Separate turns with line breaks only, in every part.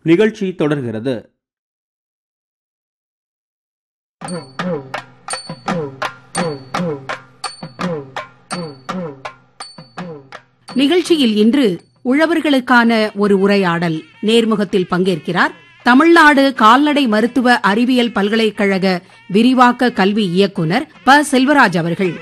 நிகழ்ச்சி தொடர்கிறது
நிகழ்ச்சியில் இன்று உழவர்களுக்கான ஒரு உரையாடல் நேர்முகத்தில் பங்கேற்கிறார் தமிழ்நாடு கால்நடை மருத்துவ அறிவியல் பல்கலைக்கழக விரிவாக்க கல்வி இயக்குனர் ப செல்வராஜ் அவர்கள்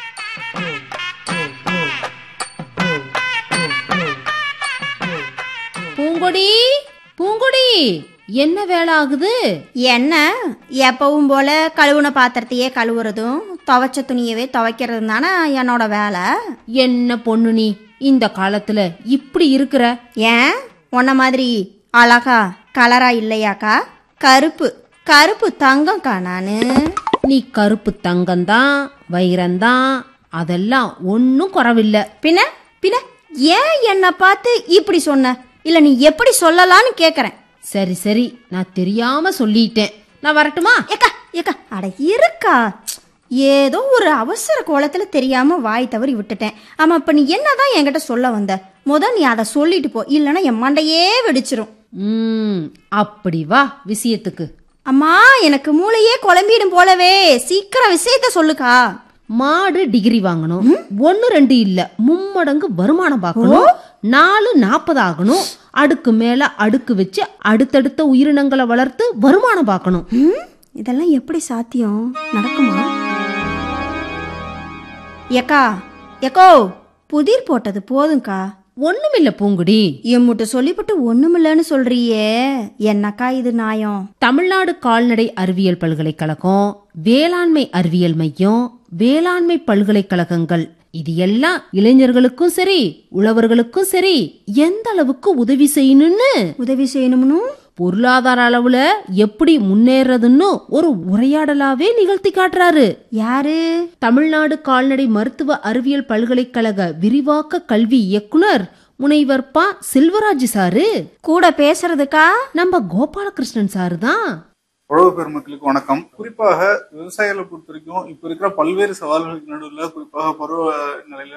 பூங்கொடி பூங்கொடி என்ன வேலை ஆகுது
என்ன எப்பவும் போல கழுவுன பாத்திரத்தையே கழுவுறதும் துவைச்ச துணியவே துவைக்கிறதும் தானே என்னோட வேலை
என்ன பொண்ணு நீ இந்த காலத்துல இப்படி இருக்கிற
ஏன் உன்ன மாதிரி அழகா கலரா இல்லையாக்கா கருப்பு கருப்பு தங்கம்க்கா நானு
நீ கருப்பு தங்கம்தான் வைரம்தான் அதெல்லாம் ஒன்னும் குறவில்ல
பின்ன பின்ன ஏன் என்னை பார்த்து இப்படி சொன்ன இல்ல நீ எப்படி சொல்லலாம்னு கேக்குறேன்
சரி சரி நான் தெரியாம சொல்லிட்டேன் நான் வரட்டுமா
ஏக்கா ஏக்கா அட இருக்கா ஏதோ ஒரு அவசர கோலத்துல தெரியாம வாய் தவறி விட்டுட்டேன் ஆமா இப்ப நீ என்னதான் என்கிட்ட சொல்ல வந்த முத நீ அதை சொல்லிட்டு போ இல்லைன்னா என் மண்டையே வெடிச்சிரும்
ம் அப்படி வா விஷயத்துக்கு
அம்மா எனக்கு மூளையே குழம்பிடும் போலவே சீக்கிரம் விஷயத்த சொல்லுக்கா
மாடு டிகிரி வாங்கணும் ஒன்னு ரெண்டு இல்ல மும்மடங்கு வருமானம் பார்க்கணும் நாலு நாற்பது ஆகணும் அடுக்கு மேல அடுக்கு வச்சு அடுத்தடுத்த உயிரினங்களை வளர்த்து வருமானம் பார்க்கணும்
ம், இதெல்லாம் எப்படி சாத்தியம் நடக்குமா ஏக்கா ஏக்கோ புதிர் போட்டது போதும்க்கா
ஒண்ணுமில்ல பூங்குடி
எம்முட்டு சொல்லிவிட்டு ஒண்ணுமில்லன்னு சொல்றியே என்னக்கா இது நியாயம்
தமிழ்நாடு கால்நடை அறிவியல் பல்கலைக்கழகம் வேளாண்மை அறிவியல் மையம் வேளாண்மை பல்கலைக்கழகங்கள் இது எல்லாம் இளைஞர்களுக்கும் சரி உழவர்களுக்கும் சரி எந்த அளவுக்கு உதவி செய்யணும்னு
உதவி செய்யணும்னு
பொருளாதார அளவுல எப்படி முன்னேறதுன்னு ஒரு உரையாடலாவே நிகழ்த்தி காட்டுறாரு
யாரு
தமிழ்நாடு கால்நடை மருத்துவ அறிவியல் பல்கலைக்கழக விரிவாக்க கல்வி இயக்குனர் முனைவர் ப செல்வராஜ் சாரு
கூட பேசுறதுக்கா
நம்ம கோபாலகிருஷ்ணன் சாரு தான்
உழவு பெருமக்களுக்கு வணக்கம் குறிப்பாக விவசாயிகளை பொறுத்த வரைக்கும் இப்ப இருக்கிற பல்வேறு சவால்களுக்கு நடுவில் குறிப்பாக பருவ நிலையில